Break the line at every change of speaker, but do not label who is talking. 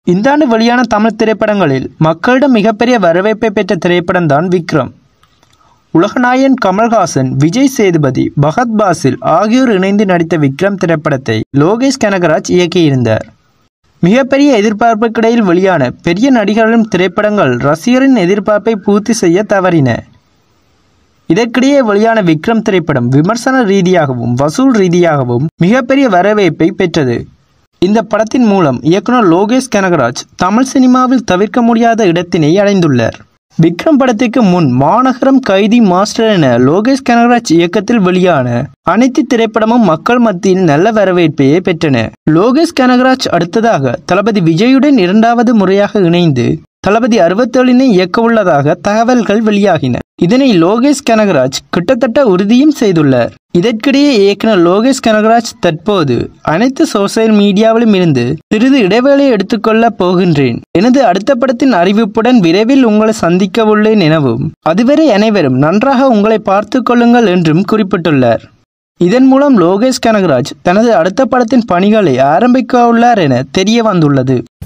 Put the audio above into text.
இந்த ஆண்டு வெளியான தமிழ் திரைப்படங்களில் மக்களிடம் மிகப்பெரிய வரவேற்பை பெற்ற திரைப்படம்தான் விக்ரம் உலகநாயகன் கமல்ஹாசன் விஜய் சேதுபதி பகத் பாசில் ஆகியோர் இணைந்து நடித்த விக்ரம் திரைப்படத்தை லோகேஷ் கனகராஜ் இயக்கியிருந்தார் மிகப்பெரிய எதிர்பார்ப்புக்கிடையில் வெளியான பெரிய நடிகர்களின் திரைப்படங்கள் ரசிகரின் எதிர்பார்ப்பை பூர்த்தி செய்ய தவறின இதற்கிடையே வெளியான விக்ரம் திரைப்படம் விமர்சன ரீதியாகவும் வசூல் ரீதியாகவும் மிகப்பெரிய வரவேற்பை பெற்றது இந்த படத்தின் மூலம் இயக்குனர் லோகேஷ் கனகராஜ் தமிழ் சினிமாவில் தவிர்க்க முடியாத இடத்தினை அடைந்துள்ளார் விக்ரம் படத்திற்கு முன் மாநகரம் கைதி மாஸ்டர் என லோகேஷ் கனகராஜ் இயக்கத்தில் வெளியான அனைத்து திரைப்படமும் மக்கள் மத்தியில் நல்ல வரவேற்பையே பெற்றன லோகேஷ் கனகராஜ் அடுத்ததாக தளபதி விஜயுடன் இரண்டாவது முறையாக இணைந்து தளபதி அறுபத்தேழினை இயக்க உள்ளதாக தகவல்கள் வெளியாகின இதனை லோகேஷ் கனகராஜ் கிட்டத்தட்ட உறுதியும் செய்துள்ளார் இதற்கிடையே இயக்குனர் லோகேஷ் கனகராஜ் தற்போது அனைத்து சோசியல் மீடியாவிலும் இருந்து சிறிது இடைவேளை எடுத்துக்கொள்ள போகின்றேன் எனது அடுத்த படத்தின் அறிவிப்புடன் விரைவில் உங்களை சந்திக்க உள்ளேன் எனவும் அதுவரை அனைவரும் நன்றாக உங்களை பார்த்து கொள்ளுங்கள் என்றும் குறிப்பிட்டுள்ளார் இதன் மூலம் லோகேஷ் கனகராஜ் தனது அடுத்த படத்தின் பணிகளை ஆரம்பிக்க உள்ளார் என தெரிய வந்துள்ளது